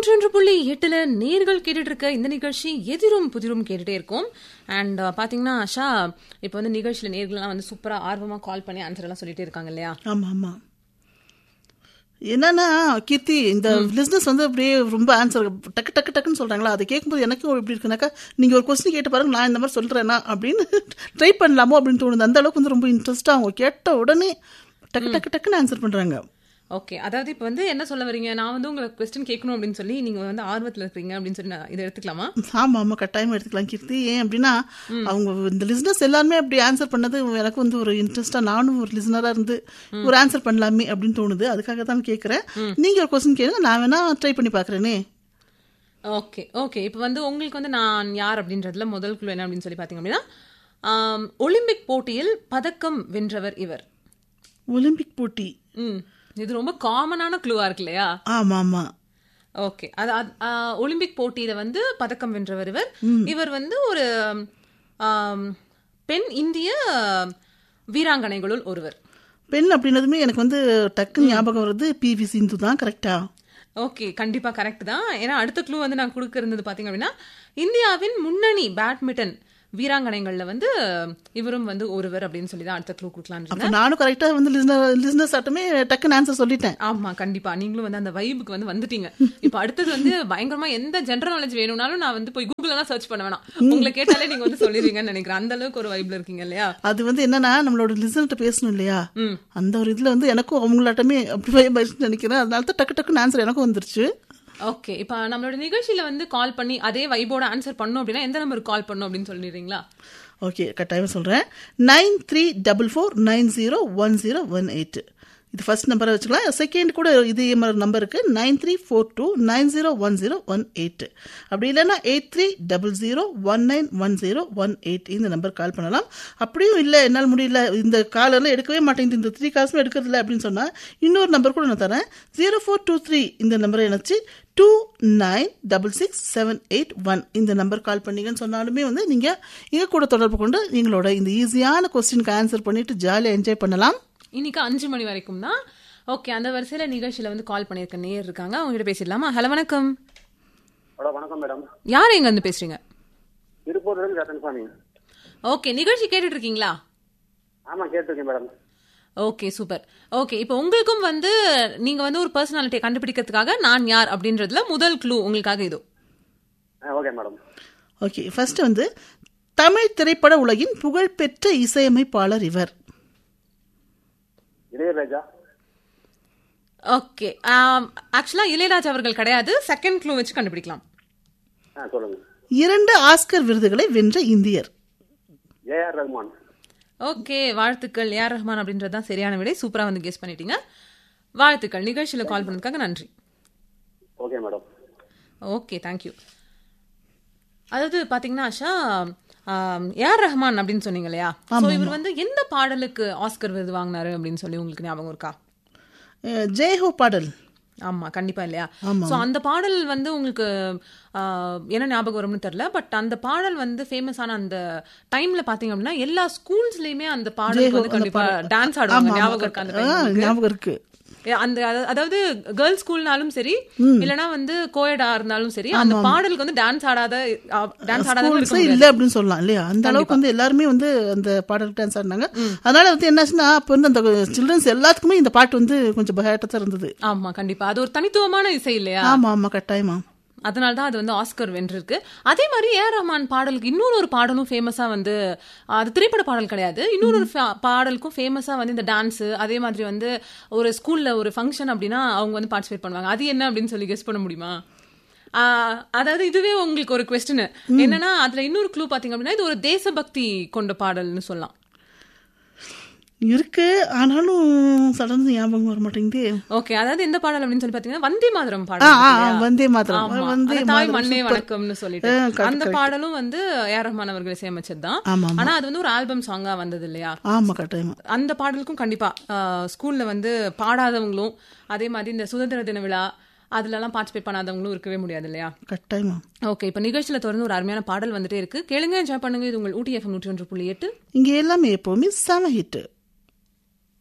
நூற்றி ஒன்று புள்ளி எட்டுல நேர்கள் கேட்டுட்டு இருக்க இந்த நிகழ்ச்சி எதிரும் புதிரும் கேட்டுட்டே இருக்கும் அண்ட் பாத்தீங்கன்னா ஆஷா இப்போ வந்து நிகழ்ச்சியில நேர்கள்லாம் வந்து சூப்பரா ஆர்வமா கால் பண்ணி ஆன்சர் எல்லாம் சொல்லிட்டே இருக்காங்க இல்லையா ஆமா ஆமா என்னன்னா கீர்த்தி இந்த பிசினஸ் வந்து அப்படியே ரொம்ப ஆன்சர் டக்கு டக்கு டக்குன்னு சொல்றாங்களா அதை கேட்கும்போது எனக்கும் எப்படி இருக்குனாக்கா நீங்க ஒரு கொஸ்டின் கேட்டு பாருங்க நான் இந்த மாதிரி சொல்றேன்னா அப்படின்னு ட்ரை பண்ணலாமோ அப்படின்னு தோணுது அந்த அளவுக்கு வந்து ரொம்ப இன்ட்ரெஸ்டா அவங்க கேட்ட உடனே டக்கு டக்கு டக்குன்னு ஆன்சர் பண்றாங்க ஓகே அதாவது இப்போ வந்து என்ன சொல்ல வரீங்க நான் வந்து உங்களுக்கு கொஸ்டின் கேட்கணும் அப்படின்னு சொல்லி நீங்க வந்து ஆர்வத்துல இருக்கீங்க அப்படின்னு சொல்லி நான் இதை எடுத்துக்கலாமா ஆமா ஆமா கட்டாயமா எடுத்துக்கலாம் கீர்த்தி ஏன் அப்படின்னா அவங்க இந்த லிஸ்னஸ் எல்லாருமே அப்படி ஆன்சர் பண்ணது எனக்கு வந்து ஒரு இன்ட்ரெஸ்டா நானும் ஒரு லிசனரா இருந்து ஒரு ஆன்சர் பண்ணலாமே அப்படின்னு தோணுது அதுக்காக தான் கேட்கறேன் நீங்க ஒரு கொஸ்டின் கேளுங்க நான் வேணா ட்ரை பண்ணி பாக்குறேனே ஓகே ஓகே இப்போ வந்து உங்களுக்கு வந்து நான் யார் அப்படின்றதுல முதல் குழு என்ன அப்படின்னு சொல்லி பார்த்தீங்க அப்படின்னா ஆம், ஒலிம்பிக் போட்டியில் பதக்கம் வென்றவர் இவர் ஒலிம்பிக் போட்டி ம் இது ரொம்ப காமனான க்ளூவா இருக்கு இல்லையா ஆமா ஆமா ஓகே அது அது- ஆ, ஒலிம்பிக் போட்டியில வந்து பதக்கம் வென்றவர் இவர் இவர் வந்து ஒரு ஆம், பெண் இந்திய வீராங்கனைகளுள் ஒருவர் பெண் அப்படின்னதுமே எனக்கு வந்து டக்கு ஞாபகம் வருது பி வி சிந்து தான் கரெக்டா ஓகே கண்டிப்பா கரெக்ட் தான் ஏன்னா அடுத்த க்ளூ வந்து நான் கொடுக்க இருந்தது பாத்தீங்க அப்படின்னா இந்தியாவின் முன்னணி பேட்மிண்டன் வீராங்கனைகள்ல வந்து இவரும் வந்து ஒருவர் அப்படின்னு சொல்லி தான் அடுத்த க்ளூ கொடுக்கலான்னு அப்ப நானும் கரெக்டா வந்து லிஸ்னஸ் ஆட்டமே டக்குன்னு ஆன்சர் சொல்லிட்டேன் ஆமா கண்டிப்பா நீங்களும் வந்து அந்த வைபுக்கு வந்து வந்துட்டீங்க இப்போ அடுத்தது வந்து பயங்கரமா எந்த ஜென்ரல் நாலேஜ் வேணும்னாலும் நான் வந்து போய் கூகுள்ல எல்லாம் சர்ச் பண்ண வேணாம் உங்களை கேட்டாலே நீங்க வந்து சொல்லிடுவீங்கன்னு நினைக்கிறேன் அந்த அளவுக்கு ஒரு வைப்ல இருக்கீங்க இல்லையா அது வந்து என்னன்னா நம்மளோட லிசன்ட்ட பேசணும் இல்லையா ம். அந்த ஒரு இதுல வந்து எனக்கும் அவங்களாட்டமே அப்படி பயன்படுத்தி நினைக்கிறேன் அதனால தான் டக்கு டக்குன்னு ஆன்சர் எனக்கும் வந்துருச்சு ஓகே இப்போ நம்மளோட நிகழ்ச்சியில வந்து கால் பண்ணி அதே வைபோட ஆன்சர் பண்ணும் அப்படின்னா எந்த நம்பருக்கு கால் பண்ணும் அப்படின்னு சொல்லிடுறீங்களா ஓகே கட்டாயம் சொல்றேன் nine three double four nine zero one zero one eight இது ஃபர்ஸ்ட் நம்பரை வச்சுக்கலாம் செகண்ட் கூட இதே மாதிரி நம்பர் இருக்கு nine three four two nine zero one zero one eight அப்படி இல்லைன்னா eight three double zero one nine one zero one eight இந்த நம்பர் கால் பண்ணலாம் அப்படியும் இல்லை என்னால் முடியல இந்த கால் எல்லாம் எடுக்கவே மாட்டேங்குது இந்த த்ரீ கால்ஸும் எடுக்கிறதில்ல அப்படின்னு சொன்னா இன்னொரு நம்பர் கூட நான் தரேன் ஜீரோ ஃபோர் டூ த்ரீ இந்த நம்பரை இணைச்சு two nine double six seven eight one இந்த நம்பர் கால் பண்ணீங்கன்னு சொன்னாலுமே வந்து நீங்கள் எங்க கூட தொடர்பு கொண்டு நீங்களோட இந்த ஈஸியான கொஸ்டினுக்கு ஆன்சர் பண்ணிட்டு ஜாலியாக என்ஜாய் பண்ணலாம் இன்னைக்கு அஞ்சு மணி வரைக்கும் தான் ஓகே அந்த வரிசையில நிகழ்ச்சியில வந்து கால் பண்ணியிருக்க நேர் இருக்காங்க அவங்க கிட்ட பேசிடலாமா ஹலோ வணக்கம் ஹலோ வணக்கம் மேடம் யார் எங்க இருந்து பேசுறீங்க திருப்பூர்லேருந்து ரத்தன்சாமி ஓகே நிகழ்ச்சி கேட்டுட்டு இருக்கீங்களா ஆமாம் கேட்டிருக்கேன் மேடம் ஓகே சூப்பர் ஓகே இப்போ உங்களுக்கும் வந்து நீங்க வந்து ஒரு பர்சனாலிட்டியை கண்டுபிடிக்கிறதுக்காக நான் யார் அப்படின்றதுல முதல் க்ளூ உங்களுக்காக இதோ ஆ ஓகே மேடம் ஓகே ஃபர்ஸ்ட் வந்து தமிழ் திரைப்பட உலகின் புகழ்பெற்ற இசையமைப்பாளர் இவர் இளையராஜா ஓகே ஆக்சுவலா இளையராஜா அவர்கள் கிடையாது செகண்ட் க்ளூ வச்சு கண்டுபிடிக்கலாம் ஆ சொல்லுங்க இரண்டு ஆஸ்கர் விருதுகளை வென்ற இந்தியர் ஏஆர் ரஹ்மான் ஓகே வாழ்த்துக்கள் ஏஆர் ரஹ்மான் அப்படின்றது தான் சரியான விடை சூப்பரா வந்து கெஸ் பண்ணிட்டீங்க வாழ்த்துக்கள் நிகழ்ச்சியில கால் பண்ணதுக்காக நன்றி ஓகே மேடம் ஓகே தேங்க்யூ அதாவது பாத்தீங்கன்னா ஆஷா ஏஆர் ரஹ்மான் அப்படின்னு சொன்னீங்க இல்லையா ஸோ இவர் வந்து எந்த பாடலுக்கு ஆஸ்கர் விருது வாங்கினாரு அப்படின்னு சொல்லி உங்களுக்கு ஞாபகம் இருக்கா அஹ், ஜெயஹோ பாடல் ஆமா கண்டிப்பா இல்லையா சோ அந்த பாடல் வந்து உங்களுக்கு ஆஹ், என்ன ஞாபகம் வரும்னு தெரியல பட் அந்த பாடல் வந்து ஃபேமஸ் ஆன அந்த டைம்ல பாத்தீங்க அப்படின்னா எல்லா ஸ்கூல்ஸ்லயுமே அந்த பாடலுக்கு வந்து கண்டிப்பா டான்ஸ் ஆடுவாங்க ஞாபகம் இருக்கா அந்த ஆ, time? ஞாபகம் இருக்கு ஏ, அந்த அத- அதாவது கேர்ள்ஸ் ஸ்கூல்னாலும் சரி இல்லனா வந்து கோயடா இருந்தாலும் சரி அந்த பாடலுக்கு வந்து டான்ஸ் ஆடாத டான்ஸ் ஆடாத இருக்க ஸ்கூல்ஸே இல்ல அப்படின்னு சொல்லலாம் இல்லையா அந்த அளவுக்கு வந்து எல்லாருமே வந்து அந்த பாடல் டான்ஸ் ஆடினாங்க அதனால வந்து என்னாச்சுன்னா அப்ப வந்து அந்த சில்ட்ரன்ஸ் எல்லாத்துக்குமே இந்த பாட்டு வந்து கொஞ்சம் பயாட்டத்தா இருந்தது ஆமா கண்டிப்பா அது ஒரு தனித்துவமான இசை இல்லையா ஆமா ஆமா கட்டாயமா அதனால தான் அது வந்து ஆஸ்கர் வென்றிருக்கு அதே மாதிரி ஏஆர் ரஹ்மான் பாடலுக்கு இன்னொரு ஒரு பாடலும் ஃபேமஸா வந்து அது திரைப்பட பாடல் கிடையாது இன்னொரு ஒரு ஃபா- பாடலுக்கும் ஃபேமஸா வந்து இந்த டான்ஸ் அதே மாதிரி வந்து ஒரு ஸ்கூல்ல ஒரு ஃபங்க்ஷன் அப்படின்னா அவங்க வந்து பார்ட்டிசிபேட் பண்ணுவாங்க அது என்ன அப்படின்னு சொல்லி கெஸ் பண்ண முடியுமா ஆஹ், அதாவது இதுவே உங்களுக்கு ஒரு கொஸ்டின் என்னன்னா அதுல இன்னொரு க்ளூ பாத்தீங்க அப்படின்னா இது ஒரு தேசபக்தி கொண்ட பாடல்னு சொல்லலாம் இருக்கு ஆனாலும் சடன் ஞாபகம் வர மாட்டேங்குது ஓகே அதாவது எந்த பாடல் அப்படின்னு சொல்லி பாத்தீங்கன்னா வந்தே மாதரம் ஆ, பாடல் ஆ, இருக்கு இல்லையா? வந்தே மாதரம் ஆமா. வந்தே அந்த தாய் மாதரம் மண்ணே சூப்பர். வணக்கம்னு சொல்லிட்டு ஆ, correct, அந்த correct. பாடலும் வந்து ஏஆர் ரஹ்மான் அவர்கள் இசையமைச்சது தான் ஆமா, ஆமா. ஆனா அது வந்து ஒரு ஆல்பம் சாங்கா வந்தது இல்லையா ஆமா கட்டாயமா அந்த பாடலுக்கும் கண்டிப்பா ஆஹ், ஸ்கூல்ல வந்து பாடாதவங்களும் அதே மாதிரி இந்த சுதந்திர தின விழா அதுல எல்லாம் பார்ட்டிசிபேட் பண்ணாதவங்களும் இருக்கவே முடியாது இல்லையா கட்டாயமா ஓகே இப்ப நிகழ்ச்சியில தொடர்ந்து ஒரு அருமையான பாடல் வந்துட்டே இருக்கு கேளுங்க என்ஜாய் பண்ணுங்க இது உங்கள் ஊட்டி எஃப்எம் நூற்றி ஒன்று புள்ளி எட்டு இங்க எல்லாமே எப்பவுமே செம ஹிட்